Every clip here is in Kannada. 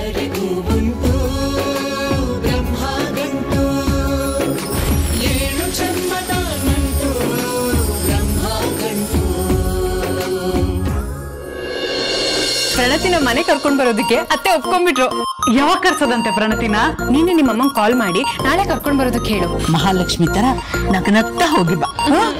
ಎಲ್ಲರಿಗೂ ಉಂಟು ಬ್ರಹ್ಮ ಗಂಟು ಏಳು ಜನ್ಮದ ನಂಟು ಬ್ರಹ್ಮ ಗಂಟು ಪ್ರಣತಿನ ಮನೆ ಕರ್ಕೊಂಡ್ ಬರೋದಕ್ಕೆ ಅತ್ತೆ ಒಪ್ಕೊಂಡ್ಬಿಟ್ರು ಯಾವಾಗ ಕರ್ಸೋದಂತೆ ಪ್ರಣತಿನ ನೀನೆ ನಿಮ್ಮ ಅಮ್ಮಂಗ್ ಕಾಲ್ ಮಾಡಿ ನಾಳೆ ಕರ್ಕೊಂಡ್ ಬರೋದಕ್ಕೆ ಹೇಳು ಮಹಾಲಕ್ಷ್ಮಿ ತರ ನಗನತ್ತ ಹೋಗಿ ಬಾ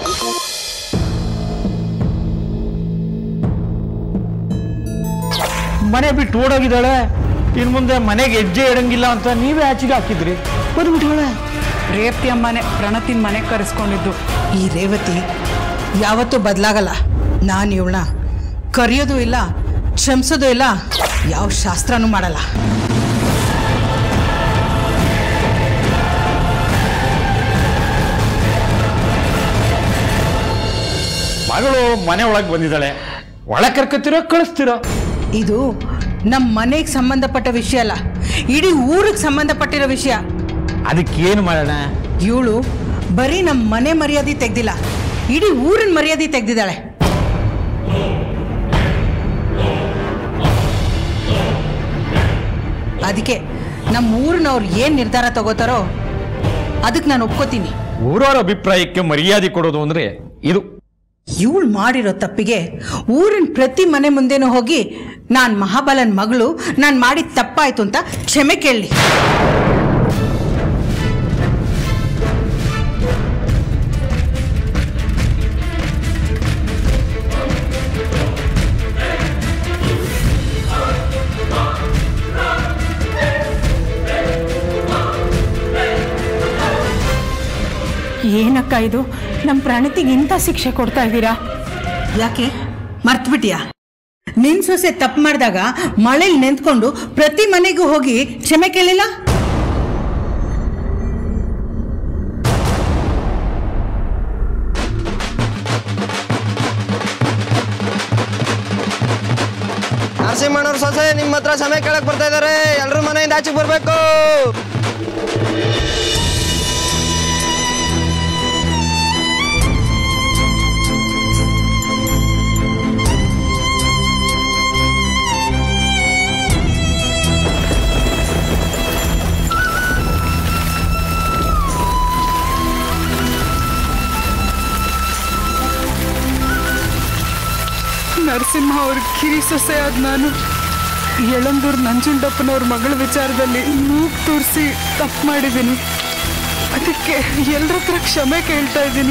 ಮನೆ ಬಿಟ್ಟು ಓಡೋಗಿದ್ದಾಳೆ ಇನ್ ಮುಂದೆ ಮನೆಗೆ ಹೆಜ್ಜೆ ಇಡಂಗಿಲ್ಲ ಅಂತ ನೀವೇ ಆಚೆಗೆ ಹಾಕಿದ್ರಿ ಬಂದ್ಬಿಟ್ಟಾಳೆ ರೇವತಿ ಅಮ್ಮನೆ ಪ್ರಣತಿನ ಮನೆಗೆ ಕರೆಸ್ಕೊಂಡಿದ್ದು ಈ ರೇವತಿ ಯಾವತ್ತೂ ಬದಲಾಗಲ್ಲ ನಾನು ಇವಳ ಕರೆಯೋದು ಇಲ್ಲ ಕ್ಷಮಿಸೋದು ಇಲ್ಲ ಯಾವ ಶಾಸ್ತ್ರನೂ ಮಾಡಲ್ಲ ಮಗಳು ಮನೆ ಒಳಗೆ ಬಂದಿದ್ದಾಳೆ ಒಳಗೆ ಕರ್ಕತ್ತಿರೋ ಕಳಿಸ್ತಿರೋ ಇದು ನಮ್ಮ ಮನೆಗೆ ಸಂಬಂಧಪಟ್ಟ ವಿಷಯ ಅಲ್ಲ ಇಡೀ ಊರಿಗೆ ಸಂಬಂಧಪಟ್ಟಿರೋ ವಿಷಯ ಅದಕ್ಕೆ ಏನು ಮಾಡೋಣ ಇವಳು ಬರೀ ನಮ್ಮ ಮನೆ ಮರ್ಯಾದೆ ತೆಗ್ದಿಲ್ಲ ಇಡೀ ಊರಿನ ಮರ್ಯಾದೆ ತೆಗ್ದಿದ್ದಾಳೆ ಅದಕ್ಕೆ ನಮ್ಮ ಊರಿನವ್ರು ಏನು ನಿರ್ಧಾರ ತಗೋತಾರೋ ಅದಕ್ಕೆ ನಾನು ಒಪ್ಕೋತೀನಿ ಊರವರ ಅಭಿಪ್ರಾಯಕ್ಕೆ ಮರ್ಯಾದೆ ಕೊಡೋದು ಅಂದ್ರೆ ಇದು ಇವಳು ಮಾಡಿರೋ ತಪ್ಪಿಗೆ ಊರಿನ ಪ್ರತಿ ಮನೆ ಮುಂದೆನೂ ಹೋಗಿ ನಾನು ಮಹಾಬಲನ್ ಮಗಳು ನಾನು ಮಾಡಿದ ತಪ್ಪಾಯ್ತು ಅಂತ ಕ್ಷಮೆ ಕೇಳಲಿ ಏನಕ್ಕ ಇದು ನಮ್ಮ ಪ್ರಣತಿಗೆ ಇಂಥ ಶಿಕ್ಷೆ ಕೊಡ್ತಾ ಇದ್ದೀರಾ ಯಾಕೆ ಮರ್ತ್ಬಿಟ್ಯಾ ನಿನ್ ಸೊಸೆ ತಪ್ಪು ಮಾಡಿದಾಗ ಮಳೆಲಿ ನಿಂತ್ಕೊಂಡು ಪ್ರತಿ ಮನೆಗೂ ಹೋಗಿ ಕ್ಷಮೆ ಕೇಳಿಲ್ಲ ನರಸಿಂಹಣ್ಣವ್ರ ಸೊಸೆ ನಿಮ್ಮ ಹತ್ರ ಸಮಯ ಕೇಳಕ್ ಬರ್ತಾ ಇದಾರೆ ಎಲ್ರು ಮನೆಯಿಂದ ಆಚೆಗೆ ಬರ್ಬೇಕು ನರಸಿಂಹ ಅವ್ರ ಕಿರಿ ಸೊಸೆ ಆದ ನಾನು ಯಳಂದೂರ್ ನಂಜುಂಡಪ್ಪನವ್ರ ಮಗಳ ವಿಚಾರದಲ್ಲಿ ಮೂಗ್ ತೋರಿಸಿ ತಪ್ಪು ಮಾಡಿದ್ದೀನಿ ಅದಕ್ಕೆ ಎಲ್ರ ಹತ್ರ ಕ್ಷಮೆ ಕೇಳ್ತಾ ಇದ್ದೀನಿ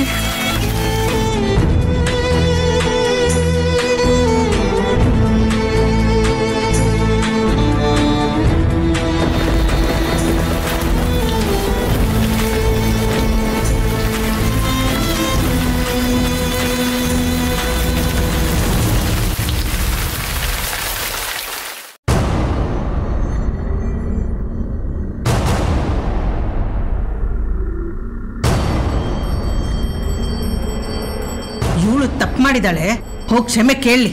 ಇವಳು ತಪ್ಪು ಮಾಡಿದಾಳೆ ಹೋಗಿ ಕ್ಷಮೆ ಕೇಳಲಿ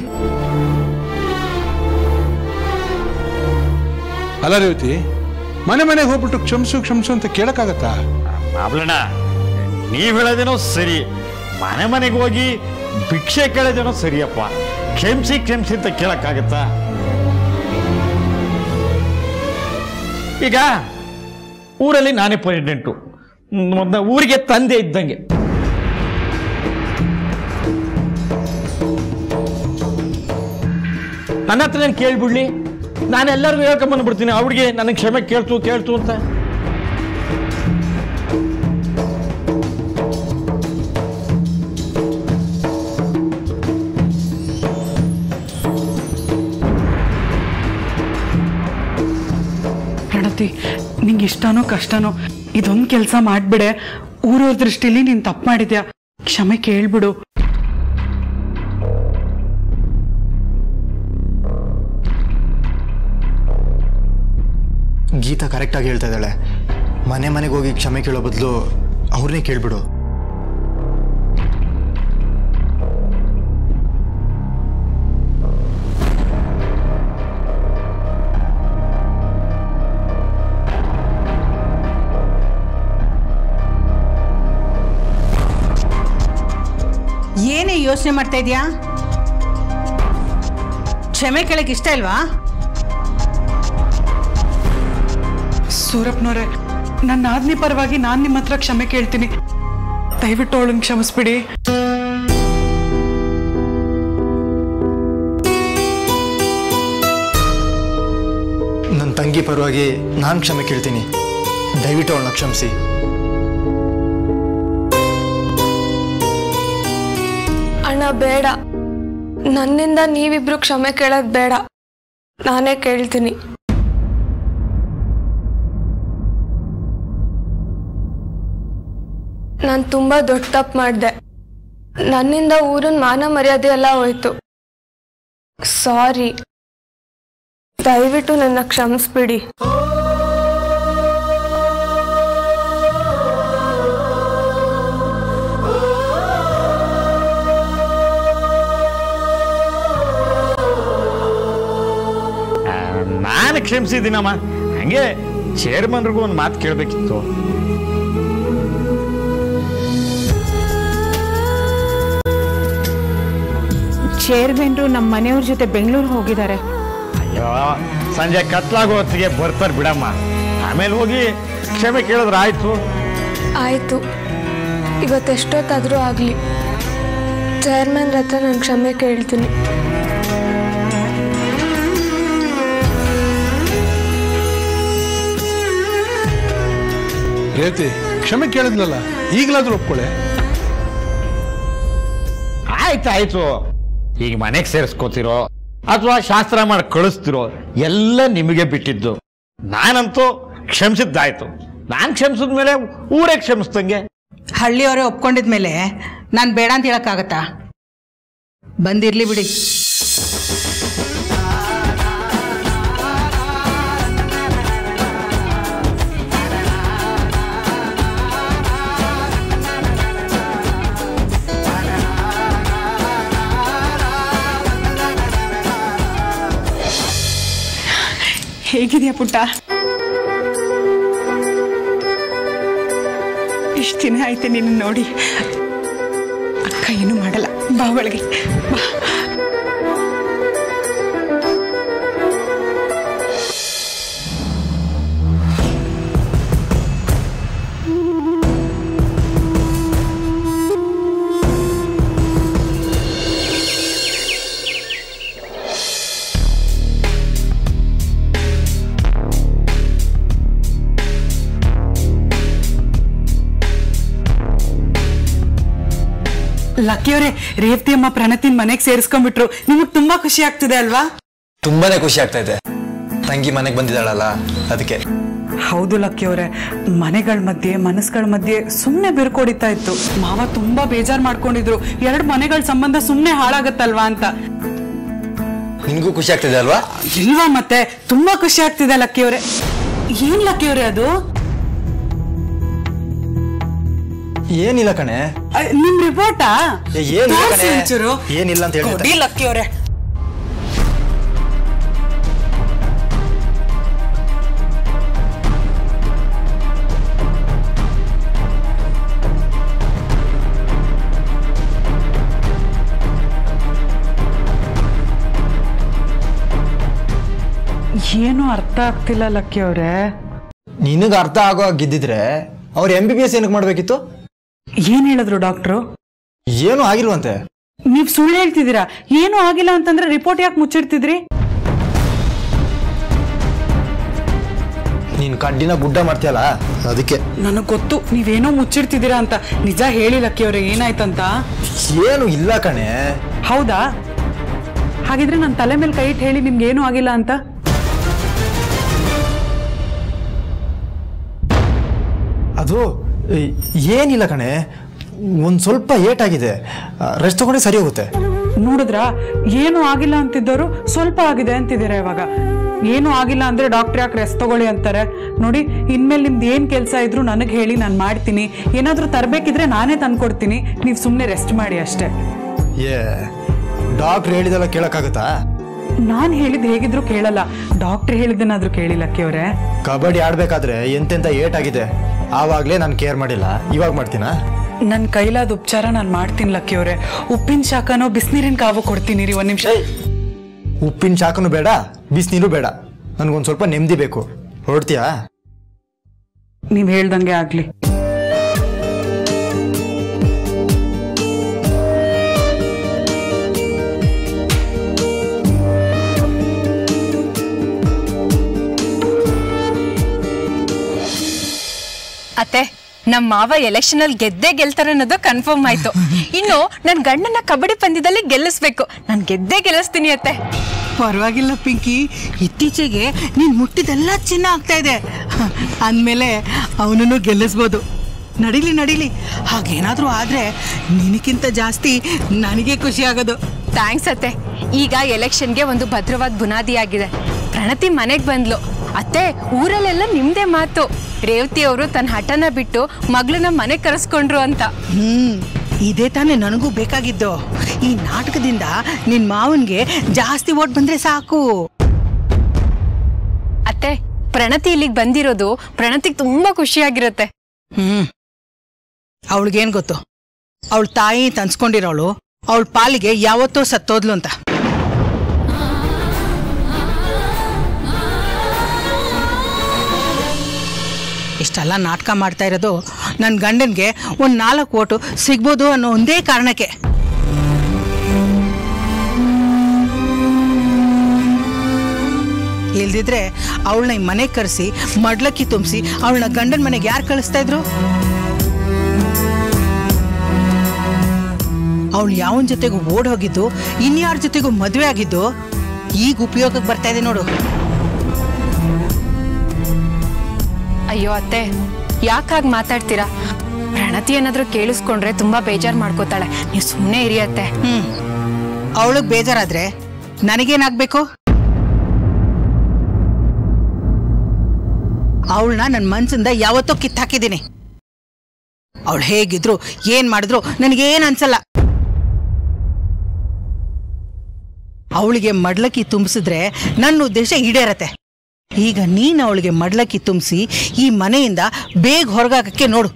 ಅಲ್ಲ ರೇವತಿ ಮನೆ ಮನೆಗೆ ಹೋಗ್ಬಿಟ್ಟು ಕ್ಷಮಿಸು ಕ್ಷಮಿಸು ಅಂತ ಕೇಳಕ್ಕಾಗತ್ತಾ ಮಾಬ್ಲಣ್ಣ ನೀವ್ ಹೇಳೋದೇನೋ ಸರಿ ಮನೆ ಮನೆಗೆ ಹೋಗಿ ಭಿಕ್ಷೆ ಕೇಳೋದೇನೋ ಸರಿಯಪ್ಪ ಕ್ಷಮಿಸಿ ಕ್ಷಮಿಸಿ ಅಂತ ಕೇಳಕ್ಕಾಗತ್ತಾ ಈಗ ಊರಲ್ಲಿ ನಾನೇ ಪ್ರೆಸಿಡೆಂಟು ಮೊದ್ಲ ಊರಿಗೆ ತಂದೆ ಇದ್ದಂಗೆ ನನ್ನ ಹತ್ರ ನಾನು ಕೇಳ್ಬಿಡ್ಲಿ ನಾನು ಎಲ್ಲರಿಗೂ ಹೇಳ್ಕೊಂಬಂದ್ಬಿಡ್ತೀನಿ ಅವ್ರಿಗೆ ನನಗೆ ಕ್ಷಮೆ ಕೇಳ್ತು ಕೇಳ್ತು ಅಂತ ಪ್ರಣತಿ ನಿಂಗೆ ಇಷ್ಟನೋ ಕಷ್ಟನೋ ಇದೊಂದು ಕೆಲಸ ಮಾಡ್ಬಿಡೆ ಊರವ್ರ ದೃಷ್ಟಿಲಿ ನೀನ್ ತಪ್ಪು ಮಾಡಿದ್ಯಾ ಕ್ಷಮೆ ಕೇಳ್ಬಿಡು ಗೀತಾ ಕರೆಕ್ಟಾಗಿ ಹೇಳ್ತಾ ಇದ್ದಾಳೆ ಮನೆ ಮನೆಗೆ ಹೋಗಿ ಕ್ಷಮೆ ಕೇಳೋ ಬದಲು ಅವ್ರನ್ನೇ ಕೇಳ್ಬಿಡು ಏನೇ ಯೋಚನೆ ಮಾಡ್ತಾ ಇದೀಯಾ ಕ್ಷಮೆ ಕೇಳಕ್ ಇಷ್ಟ ಇಲ್ವಾ ಸೂರಪ್ಪನವ್ರೆ ನನ್ನ ಆದ್ನಿ ಪರವಾಗಿ ನಾನು ನಿಮ್ಮ ಹತ್ರ ಕ್ಷಮೆ ಕೇಳ್ತೀನಿ ದಯವಿಟ್ಟು ಅವಳನ್ನ ಕ್ಷಮಿಸ್ಬಿಡಿ ನನ್ನ ತಂಗಿ ಪರವಾಗಿ ನಾನು ಕ್ಷಮೆ ಕೇಳ್ತೀನಿ ದಯವಿಟ್ಟು ಅವಳನ್ನ ಕ್ಷಮಿಸಿ ಅಣ್ಣ ಬೇಡ ನನ್ನಿಂದ ನೀವಿಬ್ರು ಕ್ಷಮೆ ಕೇಳೋದು ಬೇಡ ನಾನೇ ಕೇಳ್ತೀನಿ ನಾನು ತುಂಬ ದೊಡ್ಡ ತಪ್ಪು ಮಾಡಿದೆ ನನ್ನಿಂದ ಊರಿನ ಮಾನ ಮರ್ಯಾದೆ ಎಲ್ಲ ಹೋಯ್ತು ಸಾರಿ ದಯವಿಟ್ಟು ನನ್ನ ಕ್ಷಮಿಸ್ಬಿಡಿ ಆ, ನಾನು ಕ್ಷಮಿಸಿದ್ದೀನಮ್ಮ ಹಂಗೆ ಚೇರ್ಮನ್ರಿಗೂ ಒಂದು ಮಾತು ಕೇಳಬೇಕಿತ್ತು ಚೇರ್ಮನ್ರು ನಮ್ಮ ಮನೆಯವ್ರ ಜೊತೆ ಬೆಂಗಳೂರು ಹೋಗಿದ್ದಾರೆ ಅಯ್ಯೋ ಸಂಜೆ ಕತ್ಲಾಗೋ ಹೊತ್ತಿಗೆ ಬರ್ತಾರೆ ಬಿಡಮ್ಮ ಆಮೇಲೆ ಹೋಗಿ ಕ್ಷಮೆ ಕೇಳಿದ್ರೆ ಆಯ್ತು ಆಯಿತು ಇವತ್ತೆಷ್ಟೊತ್ತಾದರೂ ಆಗಲಿ ಚೇರ್ಮನ್ ಹತ್ರ ನಾನು ಕ್ಷಮೆ ಕೇಳ್ತೀನಿ ರೇವತಿ ಕ್ಷಮೆ ಕೇಳಿದ್ಲಲ್ಲ ಈಗಲಾದ್ರೂ ಒಪ್ಕೊಳ್ಳೆ ಆಯ್ತು ಆಯ್ತು ಈಗ ಮನೆಗೆ ಸೇರಿಸ್ಕೋತಿರೋ ಅಥವಾ ಶಾಸ್ತ್ರ ಮಾಡಿ ಕಳಿಸ್ತಿರೋ ಎಲ್ಲ ನಿಮಗೆ ಬಿಟ್ಟಿದ್ದು ನಾನಂತೂ ಕ್ಷಮಿಸಿದ್ದಾಯ್ತು ನಾನು ಕ್ಷಮಿಸಿದ್ಮೇಲೆ ಊರೇ ಕ್ಷಮಿಸ್ದಂಗೆ ಹಳ್ಳಿಯವರೇ ಒಪ್ಕೊಂಡಿದ್ಮೇಲೆ ನಾನು ಬೇಡ ಅಂತ ಹೇಳಕ್ಕಾಗತ್ತಾ ಬಂದಿರ್ಲಿ ಬಿಡಿ ಹೇಗಿದೆಯಾ ಪುಟ್ಟ ಇಷ್ಟು ದಿನ ಆಯ್ತು ನಿನ್ನ ನೋಡಿ ಅಕ್ಕ ಏನು ಮಾಡಲ್ಲ ಬಾ ಒಳಗೆ ಬಾ ಲಕ್ಕಿಯವರೇ ರೇವತಿ ಅಮ್ಮ ಪ್ರಣತಿನ್ ಮನೆಗೆ ಸೇರಿಸ್ಕೊಂಡ್ಬಿಟ್ರು ನಿಮಗ್ ತುಂಬಾ ಖುಷಿ ಆಗ್ತಿದೆ ಅಲ್ವಾ ತುಂಬಾನೇ ಖುಷಿ ಆಗ್ತಾ ಇದೆ ತಂಗಿ ಮನೆಗೆ ಬಂದಿದ್ದಾಳಲ್ಲ ಅದಕ್ಕೆ ಹೌದು ಲಕ್ಕಿಯವರೇ ಮನೆಗಳ ಮಧ್ಯೆ ಮನಸ್ಗಳ ಮಧ್ಯೆ ಸುಮ್ಮನೆ ಬಿರ್ಕೊಡಿತಾ ಇತ್ತು ಮಾವ ತುಂಬಾ ಬೇಜಾರ್ ಮಾಡ್ಕೊಂಡಿದ್ರು ಎರಡು ಮನೆಗಳ ಸಂಬಂಧ ಸುಮ್ಮನೆ ಹಾಳಾಗತ್ತಲ್ವಾ ಅಂತ ನಿನಗೂ ಖುಷಿ ಆಗ್ತಿದೆ ಅಲ್ವಾ ಇಲ್ವಾ ಮತ್ತೆ ತುಂಬಾ ಖುಷಿ ಆಗ್ತಿದೆ ಲಕ್ಕಿಯವರೇ ಏನ್ ಲಕ್ಕಿಯವರೇ ಅದು ಏನಿಲ್ಲ ಕಣೆ ಅ, ನಿಮ್ ರಿಪೋರ್ಟಾ ಏ, ಏನಿಲ್ಲ ತೋರ್ಸಿ ಕಣೆ. ಒಂಚೂರು. ಏನಿಲ್ಲ ಅಂತ ಹೇಳ್ದೆ. ಕೊಡಿ ಲಕ್ಕಿಯವರೇ ಏನು ಅರ್ಥ ಆಗ್ತಿಲ್ಲ ಲಕ್ಕಿಯವರೇ ನಿನಗೆ ಅರ್ಥ ಆಗೋ ಹಾಗಿದ್ದಿದ್ರೆ ಅವ್ರು ಎಂ ಬಿ ಬಿ ಎಸ್ ಏನಕ್ಕೆ ಮಾಡಬೇಕಿತ್ತು ಏನ್ ಹೇಳಿದ್ರು ಡಾಕ್ಟ್ರು ಏನೂ ಆಗಿಲ್ವಂತೆ ನೀವ್ ಸುಳ್ಳು ಹೇಳ್ತಿದ್ದೀರಾ ಏನು ಆಗಿಲ್ಲ ಅಂತಂದ್ರೆ ರಿಪೋರ್ಟ್ ಯಾಕೆ ಮುಚ್ಚಿಡ್ತಿದ್ರಿ ನೀನು ಕಡ್ಡಿನ ಗುಡ್ಡ ಮಾಡ್ತೀಯಲ್ಲ ಅದಕ್ಕೆ ನನಗ್ ಗೊತ್ತು ನೀವೇನೋ ಮುಚ್ಚಿಡ್ತಿದ್ದೀರಾ ಅಂತ ನಿಜ ಹೇಳಿ ಲಕ್ಕಿಯವ್ರೆ ಏನಾಯ್ತಂತ ಏನು ಇಲ್ಲ ಕಣೆ ಹೌದಾ ಹಾಗಿದ್ರೆ ನನ್ನ ತಲೆ ಮೇಲೆ ಕೈ ಇಟ್ಟು ಹೇಳಿ ನಿಮ್ಗೆ ಏನೂ ಆಗಿಲ್ಲ ಅಂತ ಅದು ಏ, ಏನಿಲ್ಲ ಕಣೆ ಒಂದು ಸ್ವಲ್ಪ ಏಟಾಗಿದೆ ರೆಸ್ಟ್ ತಗೊಂಡ್ರೆ ಸರಿ ಹೋಗುತ್ತೆ ನೋಡಿದ್ರ ಏನು ಆಗಿಲ್ಲ ಅಂತಿದ್ದವರು ಸ್ವಲ್ಪ ಆಗಿದೆ ಅಂತಿದ್ದೀರಾ ಇವಾಗ ಏನು ಆಗಿಲ್ಲ ಅಂದ್ರೆ ಡಾಕ್ಟರ್ ಯಾಕೆ ರೆಸ್ಟ್ ತಗೊಳ್ಳಿ ಅಂತಾರೆ ನೋಡಿ ಇನ್ಮೇಲೆ ನಿಮ್ದು ಏನು ಕೆಲಸ ಇದ್ರು ನನಗೆ ಹೇಳಿ ನಾನು ಮಾಡ್ತೀನಿ ಏನಾದರೂ ತರಬೇಕಿದ್ರೆ ನಾನೇ ತಂದ್ಕೊಡ್ತೀನಿ ನೀವು ಸುಮ್ಮನೆ ರೆಸ್ಟ್ ಮಾಡಿ ಅಷ್ಟೇ ಏ ಡಾಕ್ಟ್ರ್ ಹೇಳಿದೆಲ್ಲ ಕೇಳೋಕ್ಕಾಗತ್ತಾ ನಾನು ಹೇಳಿದ್ದು ಹೇಗಿದ್ರು ಕೇಳಲ್ಲ ಡಾಕ್ಟರ್ ಹೇಳಿದ್ದನ್ನಾದ್ರೂ ಕೇಳಿ ಲಕ್ಕಿಯವರೇ ಕಬಡ್ಡಿ ಆಡಬೇಕಾದ್ರೆ ಎಂತೆಂಥ ಏಟಾಗಿದೆ ಆವಾಗಲೇ ನಾನು ಕೇರ್ ಮಾಡಿಲ್ಲ ಇವಾಗ ಮಾಡ್ತೀನಾ ನನ್ನ ಕೈಲಾದ ಉಪಚಾರ ನಾನು ಮಾಡ್ತೀನಿ ಲಕ್ಕಿಯವರೇ ಉಪ್ಪಿನ ಶಾಖನೋ ಬಿಸಿನೀರಿನ ಕಾವು ಕೊಡ್ತೀನಿ ರೀ ಒಂದು ನಿಮಿಷ ಉಪ್ಪಿನ ಶಾಖನೂ ಬೇಡ ಬಿಸಿನೀರು ಬೇಡ ನನಗೊಂದು ಸ್ವಲ್ಪ ನೆಮ್ಮದಿ ಬೇಕು ಹೊರಡ್ತೀಯಾ ನೀವು ಹೇಳ್ದಂಗೆ ಆಗಲಿ ಅತ್ತೆ ನಮ್ಮ ಮಾವ ಎಲೆಕ್ಷನ್ ಅಲ್ಲಿ ಗೆದ್ದೇ ಗೆಲ್ತಾರೆ ಅನ್ನೋದು ಕನ್ಫರ್ಮ್ ಆಯ್ತು ಇನ್ನು ನನ್ ಗಂಡನ ಕಬಡ್ಡಿ ಪಂದ್ಯದಲ್ಲಿ ಗೆಲ್ಲಿಸ್ಬೇಕು ನಾನ್ ಗೆದ್ದೇ ಗೆಲ್ಲಿಸ್ತೀನಿ ಅತ್ತೆ ಪರವಾಗಿಲ್ಲ ಪಿಂಕಿ ಇತ್ತೀಚೆಗೆ ನೀನ್ ಮುಟ್ಟಿದೆಲ್ಲ ಚಿನ್ನ ಆಗ್ತಾ ಇದೆ ಅಂದಮೇಲೆ ಅವನನ್ನು ಗೆಲ್ಲಿಸ್ಬೋದು ನಡಿಲಿ ನಡಿಲಿ ಹಾಗೇನಾದ್ರೂ ಆದ್ರೆ ನಿನಕ್ಕಿಂತ ಜಾಸ್ತಿ ನನಗೆ ಖುಷಿ ಆಗೋದು ಥ್ಯಾಂಕ್ಸ್ ಅತ್ತೆ ಈಗ ಎಲೆಕ್ಷನ್ಗೆ ಒಂದು ಭದ್ರವಾದ ಬುನಾದಿ ಆಗಿದೆ ಪ್ರಣತಿ ಮನೆಗ್ ಬಂದ್ಲು ಅತ್ತೆ ಊರಲ್ಲೆಲ್ಲ ನಿಮ್ದೇ ಮಾತು ರೇವತಿ ಅವರು ತನ್ನ ಹಠನ ಬಿಟ್ಟು ಮಗಳನ್ನ ಮನೆ ಕರೆಸ್ಕೊಂಡ್ರು ಅಂತ ಹ್ಮ್ ಇದೇ ತಾನೇ ನನಗೂ ಬೇಕಾಗಿದ್ದು ಈ ನಾಟಕದಿಂದ ನಿನ್ ಮಾವನ್ಗೆ ಜಾಸ್ತಿ ಓಟ್ ಬಂದ್ರೆ ಸಾಕು ಅತ್ತೆ ಪ್ರಣತಿ ಇಲ್ಲಿಗೆ ಬಂದಿರೋದು ಪ್ರಣತಿಗೆ ತುಂಬಾ ಖುಷಿಯಾಗಿರುತ್ತೆ ಹ್ಮ್ ಅವಳಿಗೇನ್ ಗೊತ್ತು ಅವಳ ತಾಯಿ ತನ್ಸ್ಕೊಂಡಿರೋಳು ಅವಳ ಪಾಲಿಗೆ ಯಾವತ್ತೋ ಸತ್ತೋದ್ಲು ಅಂತ ಇಷ್ಟೆಲ್ಲ ನಾಟಕ ಮಾಡ್ತಾ ಇರೋದು ನನ್ನ ಗಂಡನ್ಗೆ ಒಂದು ನಾಲ್ಕು ಓಟು ಸಿಗ್ಬೋದು ಅನ್ನೋ ಒಂದೇ ಕಾರಣಕ್ಕೆ ಇಲ್ದಿದ್ರೆ ಅವಳನ್ನ ಈ ಮನೆಗೆ ಕರೆಸಿ ಮಡ್ಲಕ್ಕಿ ತುಂಬಿಸಿ ಅವಳನ್ನ ಗಂಡನ ಮನೆಗೆ ಯಾರು ಕಳಿಸ್ತಾ ಇದ್ರು ಅವಳು ಯಾವನ ಜೊತೆಗೂ ಓಡ್ ಹೋಗಿದ್ದು ಇನ್ಯಾರ ಜೊತೆಗೂ ಮದುವೆ ಆಗಿದ್ದು ಈಗ ಉಪಯೋಗಕ್ಕೆ ಬರ್ತಾ ಇದೆ ನೋಡು ಅಯ್ಯೋ ಅತ್ತೆ ಯಾಕಾಗ್ ಮಾತಾಡ್ತೀರಾ ಪ್ರಣತಿ ಏನಾದ್ರೂ ಕೇಳಿಸ್ಕೊಂಡ್ರೆ ತುಂಬಾ ಬೇಜಾರ್ ಮಾಡ್ಕೋತಾಳೆ ನೀವು ಸುಮ್ಮನೆ ಇರಿ ಅತ್ತೆ ಹ್ಮ್ ಅವಳಿಗೆ ಬೇಜಾರಾದ್ರೆ ನನಗೇನಾಗ್ಬೇಕು ಅವಳನ್ನ ನನ್ನ ಮನ್ಸಿಂದ ಯಾವತ್ತೋ ಕಿತ್ತಾಕಿದ್ದೀನಿ ಅವಳು ಹೇಗಿದ್ರು ಏನ್ ಮಾಡಿದ್ರು ನನಗೇನ್ ಅನ್ಸಲ್ಲ ಅವಳಿಗೆ ಮಡ್ಲಕ್ಕಿ ತುಂಬಿಸಿದ್ರೆ ನನ್ನ ಉದ್ದೇಶ ಈಡೇರತ್ತೆ ಈಗ ನೀನು ಅವಳಿಗೆ ಮಡ್ಲಕ್ಕಿ ತುಂಬಿಸಿ ಈ ಮನೆಯಿಂದ ಬೇಗ ಹೊರಗಾಕಕ್ಕೆ ನೋಡು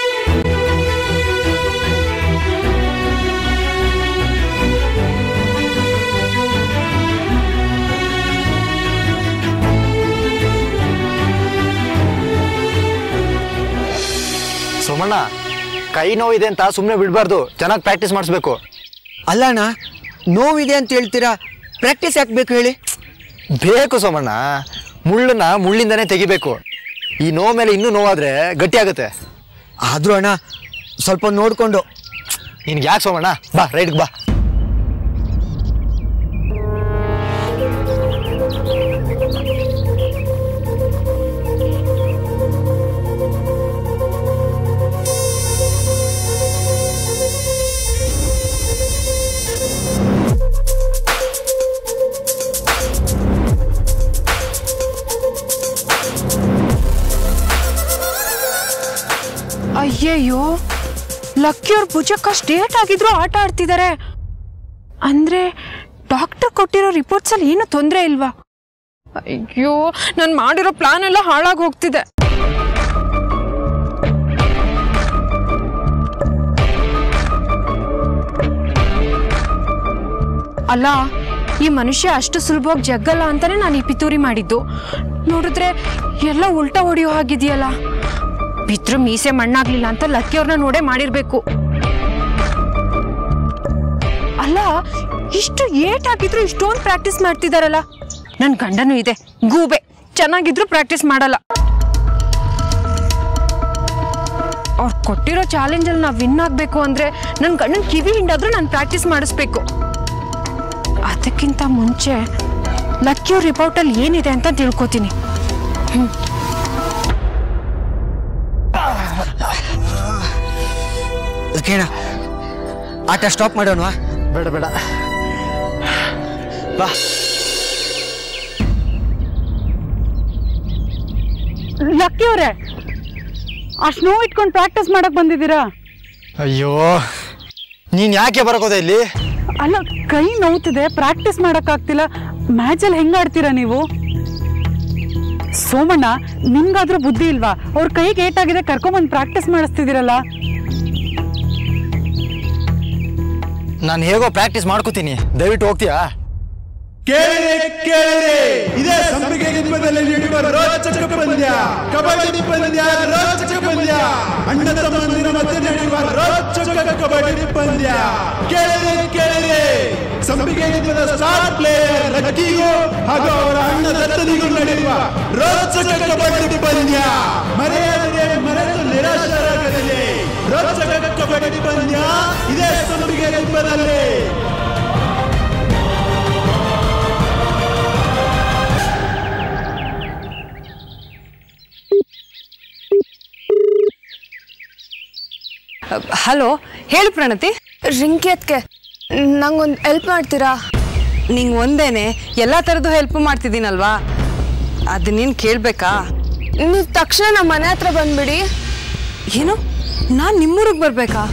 ಸೋಮಣ್ಣ ಕೈ ನೋವಿದೆ ಅಂತ ಸುಮ್ಮನೆ ಬಿಡಬಾರ್ದು ಚೆನ್ನಾಗಿ ಪ್ರಾಕ್ಟೀಸ್ ಮಾಡಿಸ್ಬೇಕು ಅಲ್ಲ ಅಣ್ಣ ನೋವಿದೆ ಅಂತ ಹೇಳ್ತೀರಾ ಪ್ರಾಕ್ಟೀಸ್ ಯಾಕೆ ಬೇಕು ಹೇಳಿ ಬೇಕು ಸೋಮಣ್ಣ ಮುಳ್ಳನ್ನ ಮುಳ್ಳಿಂದನೇ ತೆಗಿಬೇಕು ಈ ನೋವು ಮೇಲೆ ಇನ್ನೂ ನೋವಾದ್ರೆ ಗಟ್ಟಿಯಾಗುತ್ತೆ ಆದ್ರೂ ಅಣ್ಣ ಸ್ವಲ್ಪ ನೋಡ್ಕೊಂಡು ನಿನ್ಗೆ ಯಾಕೆ ಸೋಮಣ್ಣ ಬಾ ರೈಟ್ಗೆ ಬಾ ಅಯ್ಯಯ್ಯೋ ಲಕ್ಕಿಯವ್ರ ಭುಜಕ್ಕ ಸ್ಟೇಟ್ ಆಗಿದ್ರು ಆಟ ಆಡ್ತಿದ್ದಾರೆ ಅಂದ್ರೆ ಡಾಕ್ಟರ್ ಕೊಟ್ಟಿರೋ ರಿಪೋರ್ಟ್ಸ್ ಅಲ್ಲಿ ಏನು ತೊಂದರೆ ಇಲ್ವಾ ಅಯ್ಯೋ ನಾನು ಮಾಡಿರೋ ಪ್ಲಾನ್ ಎಲ್ಲ ಹಾಳಾಗಿ ಹೋಗ್ತಿದೆ ಅಲ್ಲ ಈ ಮನುಷ್ಯ ಅಷ್ಟು ಸುಲಭವಾಗಿ ಜಗ್ಗಲ್ಲ ಅಂತಾನೆ ನಾನು ಈ ಪಿತೂರಿ ಮಾಡಿದ್ದು ನೋಡಿದ್ರೆ ಎಲ್ಲ ಉಲ್ಟಾ ಹೊಡೆಯೋ ಹಾಗಿದೆಯಲ್ಲ ಬಿದ್ರು ಮೀಸೆ ಮಣ್ಣಾಗ್ಲಿಲ್ಲ ಅಂತ ಲಕ್ಕಿಯವ್ರನ್ನ ನೋಡೇ ಮಾಡಿರ್ಬೇಕು ಅಲ್ಲ ಇಷ್ಟು ಏಟ್ ಹಾಕಿದ್ರು ಇಷ್ಟೊಂದು ಪ್ರಾಕ್ಟೀಸ್ ಮಾಡ್ತಿದಾರಲ್ಲ ನನ್ ಗಂಡನೂ ಇದೆ ಗೂಬೆ ಚೆನ್ನಾಗಿದ್ರು ಪ್ರಾಕ್ಟೀಸ್ ಮಾಡಲ್ಲ ಅವ್ರು ಕೊಟ್ಟಿರೋ ಚಾಲೆಂಜಲ್ಲಿ ನಾವು ವಿನ್ ಆಗಬೇಕು ಅಂದ್ರೆ ನನ್ನ ಗಂಡನ ಕಿವಿ ಹಿಂಡಾದ್ರೂ ನಾನು ಪ್ರಾಕ್ಟೀಸ್ ಮಾಡಿಸ್ಬೇಕು ಅದಕ್ಕಿಂತ ಮುಂಚೆ ಲಕ್ಕಿಯವ್ರ ರಿಪೋರ್ಟಲ್ಲಿ ಏನಿದೆ ಅಂತ ತಿಳ್ಕೊತೀನಿ ಲಕ್ಕೇಣ ಆಟ ಸ್ಟಾಪ್ ಮಾಡೋಣವಾ ಬೇಡ ಬೇಡ ಬಾ ಲಕ್ಕಿ ಅವ್ರೆ ಅಷ್ಟು ನೋವು ಇಟ್ಕೊಂಡು ಪ್ರಾಕ್ಟೀಸ್ ಮಾಡಕ್ ಬಂದಿದ್ದೀರಾ ಅಯ್ಯೋ ನೀನ್ ಯಾಕೆ ಬರಕೋದೆ ಇಲ್ಲಿ ಅಲ್ಲ ಕೈ ನೋವ್ತಿದೆ ಪ್ರಾಕ್ಟೀಸ್ ಮಾಡಕ್ಕಾಗ್ತಿಲ್ಲ ಮ್ಯಾಚಲ್ಲಿ ಹೆಂಗ್ ಆಡ್ತೀರಾ ನೀವು ಸೋಮಣ್ಣ ನಿಮ್ಗಾದ್ರೂ ಬುದ್ಧಿ ಇಲ್ವಾ ಅವ್ರ ಕೈಗೆ ಏಟಾಗಿದೆ ಕರ್ಕೊಂಬಂದು ಪ್ರಾಕ್ಟೀಸ್ ಮಾಡಿಸ್ತಿದ್ದೀರಲ್ಲ ನಾನು ಹೇಗೋ ಪ್ರಾಕ್ಟೀಸ್ ಮಾಡ್ಕೋತೀನಿ ದಯವಿಟ್ಟು ಹೋಗ್ತೀಯಾ ಕೇಳಿರೆ ಕೇಳಿರೆ ಇದೇ ಸಂಪಿಗೆ ನಿಮ್ಮದಲ್ಲಿ ನಡೆಯುವ ರೋಚಕ ಪಂದ್ಯ ಕಬಡ್ಡಿ ಪಂದ್ಯ ರೋಚಕ ಪಂದ್ಯ ಅಣ್ಣ ತಮ್ಮಂದಿರ ಮಧ್ಯೆ ನಡೆಯುವ ರೋಚಕ ಕಬಡ್ಡಿ ಪಂದ್ಯ ಕೇಳಿರೆ ಕೇಳಿರೆ ಸಂಪಿಗೆ ನಿಮ್ಮದ ಸ್ಟಾರ್ ಪ್ಲೇಯರ್ ಲಕ್ಕಿಗೂ ಹಾಗೂ ಅವರ ಅಣ್ಣ ದತ್ತನಿಗೂ ನಡೆಯುವ ರೋಚಕ ಕಬಡ್ಡಿ ಪಂದ್ಯ ಮರೆಯದೆ ಮರೆತು ನಿರಾಶರಾಗಲಿದೆ ರೋಚಕ ಕಬಡ್ಡಿ ಪಂದ್ಯ ಇದೇ ಸಂಪಿಗೆ ನಿಮ್ಮದಲ್ಲಿ ಹಲೋ ಹೇಳು ಪ್ರಣತಿ ರಿಂಕಿ ಅದಕ್ಕೆ ನಂಗೊಂದು ಹೆಲ್ಪ್ ಮಾಡ್ತೀರಾ ನಿಂಗೆ ಒಂದೇನೆ ಎಲ್ಲ ಥರದ್ದು ಹೆಲ್ಪ್ ಮಾಡ್ತಿದ್ದೀನಲ್ವಾ ಅದು ನೀನು ಕೇಳಬೇಕಾ ನೀವು ತಕ್ಷಣ ನಮ್ಮ ಮನೆ ಹತ್ರ ಬಂದ್ಬಿಡಿ ಏನು ನಾನು ನಿಮ್ಮೂರಿಗೆ ಬರಬೇಕಾ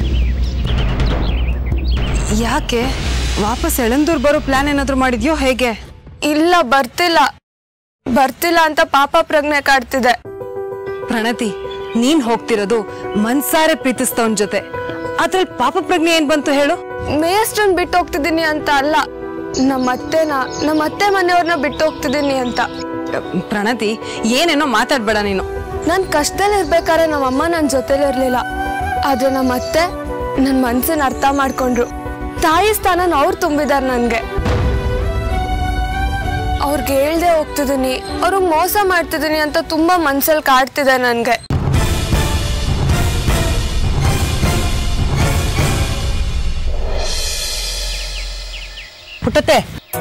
ಯಾಕೆ ವಾಪಸ್ ಎಳಂದೂರು ಬರೋ ಪ್ಲಾನ್ ಏನಾದರೂ ಮಾಡಿದ್ಯೋ ಹೇಗೆ ಇಲ್ಲ ಬರ್ತಿಲ್ಲ ಬರ್ತಿಲ್ಲ ಅಂತ ಪಾಪ ಪ್ರಜ್ಞೆ ಕಾಡ್ತಿದೆ ಪ್ರಣತಿ ನೀನ್ ಹೋಗ್ತಿರೋದು ಮನ್ಸಾರೆ ಪ್ರೀತಿಸ್ತವನ್ ಜೊತೆ ಅದ್ರಲ್ಲಿ ಪಾಪ ಪ್ರಜ್ಞೆ ಏನ್ ಬಂತು ಹೇಳು ಮೇಯಷ್ಟನ್ ಬಿಟ್ಟು ಹೋಗ್ತಿದ್ದೀನಿ ಅಂತ ಅಲ್ಲ ನಮ್ಮ ಅತ್ತೆನ ನಮ್ಮ ಅತ್ತೆ ಮನೆಯವ್ರನ್ನ ಬಿಟ್ಟು ಹೋಗ್ತಿದ್ದೀನಿ ಅಂತ ಪ್ರಣತಿ ಏನೇನೋ ಮಾತಾಡ್ಬೇಡ ನೀನು ನಾನು ಕಷ್ಟದಲ್ಲಿ ಇರ್ಬೇಕಾದ್ರೆ ನಮ್ಮ ಅಮ್ಮ ನನ್ನ ಜೊತೆಲಿ ಇರ್ಲಿಲ್ಲ ಆದ್ರೆ ನಮ್ಮ ಅತ್ತೆ ನನ್ನ ಮನ್ಸನ್ನ ಅರ್ಥ ಮಾಡ್ಕೊಂಡ್ರು ತಾಯಿ ಸ್ಥಾನನ ಅವ್ರು ತುಂಬಿದಾರೆ ನನಗೆ ಅವ್ರಿಗೆ ಹೇಳ್ದೆ ಹೋಗ್ತಿದ್ದೀನಿ ಅವ್ರಿಗೆ ಮೋಸ ಮಾಡ್ತಿದ್ದೀನಿ ಅಂತ ತುಂಬಾ ಮನ್ಸಲ್ಲಿ ಕಾಡ್ತಿದೆ ನನಗೆ ಪುಟ್ಟತೆ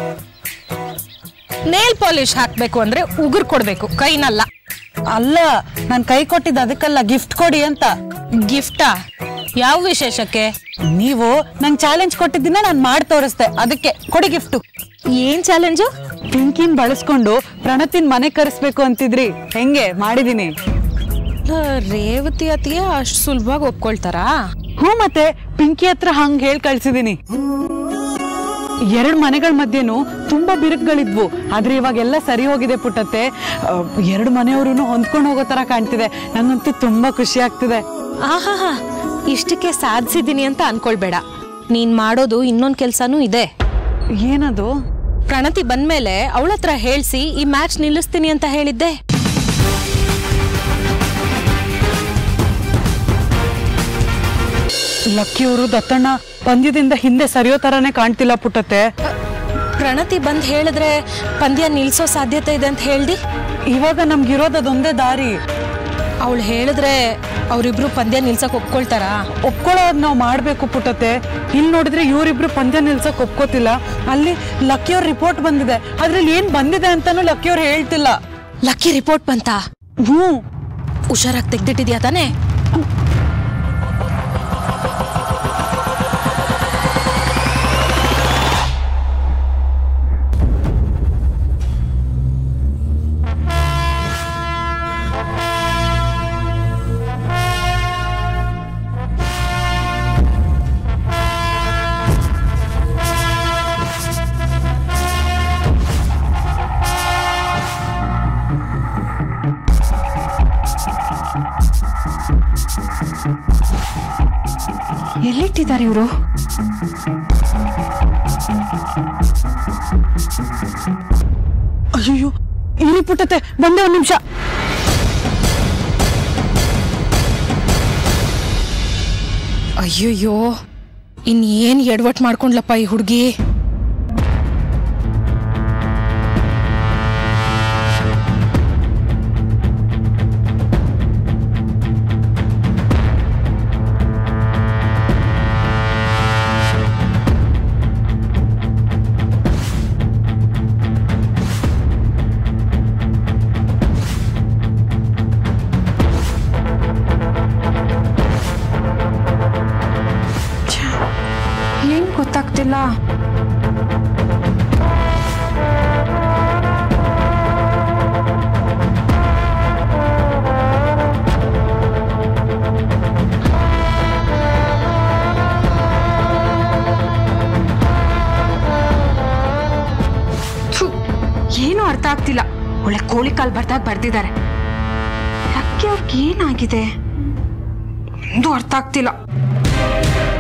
ನೇಲ್ ಪಾಲಿಶ್ ಹಾಕ್ಬೇಕು ಅಂದ್ರೆ ಉಗುರು ಕೊಡ್ಬೇಕು ಕೈನಲ್ಲ ಅಲ್ಲ ನಾನು ಕೈ ಕೊಟ್ಟಿದ್ದು ಅದಕ್ಕಲ್ಲ ಗಿಫ್ಟ್ ಕೊಡಿ ಅಂತ ಗಿಫ್ಟಾ ಯಾವ ವಿಶೇಷಕ್ಕೆ ನೀವು ನಂಗೆ ಚಾಲೆಂಜ್ ಕೊಟ್ಟಿದ್ದೀನ ನಾನು ಮಾಡಿ ತೋರಿಸ್ದೆ ಅದಕ್ಕೆ ಕೊಡಿ ಗಿಫ್ಟು ಏನ್ ಚಾಲೆಂಜು ಪಿಂಕಿನ್ ಬಳಸ್ಕೊಂಡು ಪ್ರಣತಿನ್ ಮನೆ ಕರೆಸ್ಬೇಕು ಅಂತಿದ್ರಿ ಹೆಂಗೆ ಮಾಡಿದೀನಿ ರೇವತಿ ಅತಿಗೆ ಅಷ್ಟು ಸುಲಭವಾಗಿ ಒಪ್ಕೊಳ್ತಾರಾ ಹ್ಞೂ ಮತ್ತೆ ಪಿಂಕಿ ಹತ್ರ ಹಂಗ್ ಹೇಳ್ ಕಳ್ಸಿದೀನಿ ಎರಡ್ ಮನೆಗಳ ಮಧ್ಯೆನೂ ತುಂಬಾ ಬಿರುಕುಗಳಿದ್ವು ಆದ್ರೆ ಇವಾಗೆಲ್ಲ ಸರಿ ಹೋಗಿದೆ ಪುಟ್ಟತ್ತೆ ಎರಡು ಮನೆಯವರು ಹೊಂದ್ಕೊಂಡು ಹೋಗೋ ತರ ಕಾಣ್ತಿದೆ ನಂಗಂತೂ ತುಂಬಾ ಖುಷಿ ಆಗ್ತಿದೆ ಆಹಾಹಾ ಇಷ್ಟಕ್ಕೆ ಸಾಧಿಸಿದ್ದೀನಿ ಅಂತ ಅನ್ಕೊಳ್ಬೇಡ ನೀನ್ ಮಾಡೋದು ಇನ್ನೊಂದ್ ಕೆಲ್ಸನೂ ಇದೆ ಏನದು ಪ್ರಣತಿ ಬಂದ್ಮೇಲೆ ಅವಳ ಹತ್ರ ಹೇಳ್ಸಿ ಈ ಮ್ಯಾಚ್ ನಿಲ್ಲಿಸ್ತೀನಿ ಅಂತ ಹೇಳಿದ್ದೆ ಲಕ್ಕಿಯವರು ದತ್ತಣ್ಣ ಪಂದ್ಯದಿಂದ ಹಿಂದೆ ಸರಿಯೋ ತರಾನೇ ಕಾಣ್ತಿಲ್ಲ ಪುಟ್ಟತ್ತೆ ಪ್ರಣತಿ ಬಂದ್ ಹೇಳಿದ್ರೆ ಪಂದ್ಯ ನಿಲ್ಸೋ ಸಾಧ್ಯತೆ ಇದೆ ಅಂತ ಹೇಳ್ದಿ ಇವಾಗ ನಮ್ಗಿರೋದು ಅದೊಂದೇ ದಾರಿ ಅವಳು ಹೇಳಿದ್ರೆ ಅವರಿಬ್ರು ಪಂದ್ಯ ನಿಲ್ಸಕ್ ಒಪ್ಕೊಳ್ತಾರಾ ಒಪ್ಕೊಳ್ಳೋದ್ ನಾವು ಮಾಡ್ಬೇಕು ಪುಟ್ಟತ್ತೆ ಇಲ್ಲಿ ನೋಡಿದ್ರೆ ಇವರಿಬ್ರು ಪಂದ್ಯ ನಿಲ್ಸಕ್ ಒಪ್ಕೋತಿಲ್ಲ ಅಲ್ಲಿ ಲಕ್ಕಿಯವ್ರ ರಿಪೋರ್ಟ್ ಬಂದಿದೆ ಅದ್ರಲ್ಲಿ ಏನ್ ಬಂದಿದೆ ಅಂತಾನು ಲಕ್ಕಿಯವ್ರು ಹೇಳ್ತಿಲ್ಲ ಲಕ್ಕಿ ರಿಪೋರ್ಟ್ ಬಂತಾ ಹ್ಞೂ ಹುಷಾರಾಗಿ ತೆಗ್ದಿಟ್ಟಿದ್ಯಾ ತಾನೇ ಎಲ್ಲಿಟ್ಟಿದ್ದಾರೆ ಇವರು ಅಯ್ಯೋ ಇರಿ ಪುಟ್ಟತ್ತೆ ಬಂದೆ ಒಂದ್ ನಿಮಿಷ ಅಯ್ಯಯ್ಯೋ ಇನ್ ಏನ್ ಎಡವಟ್ ಮಾಡ್ಕೊಂಡ್ಲಪ್ಪ ಈ ಹುಡುಗಿ ಏನ್ ಗೊತ್ತಾಗ್ತಿಲ್ಲ ಥು, ಏನು ಅರ್ಥ ಆಗ್ತಿಲ್ಲ ಒಳ್ಳೆ ಕೋಳಿ ಕಾಲ್ ಬರ್ದಾಗ ಬರ್ದಿದ್ದಾರೆ ಯಾಕೆ ಅವ್ರಿಗೆ ಏನಾಗಿದೆ ಒಂದು ಅರ್ಥ ಆಗ್ತಿಲ್ಲ